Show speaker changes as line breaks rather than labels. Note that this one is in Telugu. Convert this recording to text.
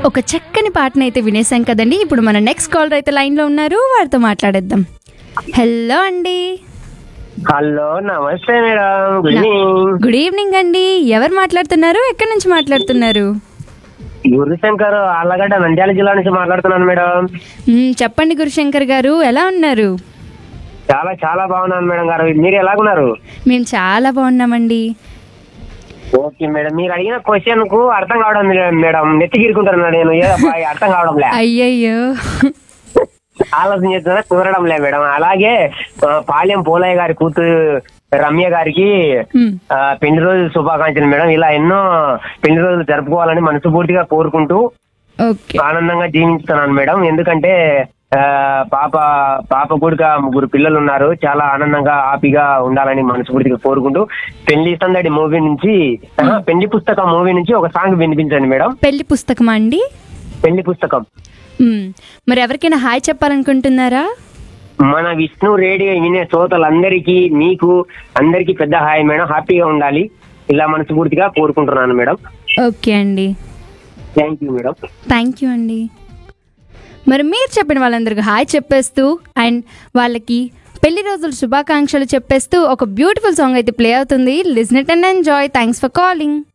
ఒక చక్కని పాటను అయితే వినేసాం కదండి ఇప్పుడు మన నెక్స్ట్ కాలర్ అయితే లైన్లో ఉన్నారు వారితో మాట్లాడేద్దాం హలో అండి
హలో నమస్తే madam good evening
good evening అండి ఎవరు మాట్లాడుతున్నారు ఎక్కడి నుంచి మాట్లాడుతున్నారు
గురుశంకర్ ఆళ్ళగడ్డ నంద్యాల జిల్లా నుంచి మాట్లాడుతున్నాను మేడం
మ్మ్, చెప్పండి గురుశంకర్ గారు ఎలా ఉన్నారు
చాలా చాలా బాగున్నాను మేడం గారు మీరు ఎలాగున్నారు
మేము చాలా బాగున్నామండి
ఓకే మేడం మీరు అడిగిన క్వశ్చన్ కు అర్థం కావడం లేదు మేడం నెత్తి గిరుకుంటున్నాను నేను ఏదో అబ్బాయి అర్థం కావడం లే
అయ్యయ్యో
ఆలోచన చేస్తున్నా కుదరడం లే మేడం అలాగే ఆ, పాలెం పోలయ్య గారి కూతురు రమ్య గారికి
మ్మ్,
ఆ, పెళ్లి రోజు శుభాకాంక్షలు మేడం ఇలా ఎన్నో పెళ్లి రోజులు జరుపుకోవాలని మనస్ఫూర్తిగా కోరుకుంటూ
ఓకే
ఆనందంగా జీవిస్తున్నాను మేడం ఎందుకంటే ఆ, పాప పాప కూడా ముగ్గురు పిల్లలు ఉన్నారు చాలా ఆనందంగా హ్యాపీగా ఉండాలని మనస్ఫూర్తిగా కోరుకుంటూ పెళ్లి సందడి మూవీ నుంచి ఆ, పెళ్లి పుస్తకం మూవీ నుంచి ఒక సాంగ్ వినిపించండి మేడం
పెళ్లి పుస్తకమా అండి
పెళ్లి పుస్తకం
మ్మ్, మరి ఎవరికైనా హాయ్ చెప్పాలనుకుంటున్నారా
మన విష్ణు రేడియో వినే శ్రోతలందరికీ మీకు అందరికీ పెద్ద హాయ్ మేడం హ్యాపీగా ఉండాలి ఇలా మనస్ఫూర్తిగా కోరుకుంటున్నాను మేడం
ఓకే అండి
thank you madam
thank you అండి మరి మీరు చెప్పిన వాళ్ళందరికీ హాయ్ చెప్పేస్తూ అండ్ వాళ్ళకి పెళ్లి రోజుల శుభాకాంక్షలు చెప్పేస్తూ ఒక బ్యూటిఫుల్ సాంగ్ అయితే ప్లే అవుతుంది listen it and enjoy thanks for calling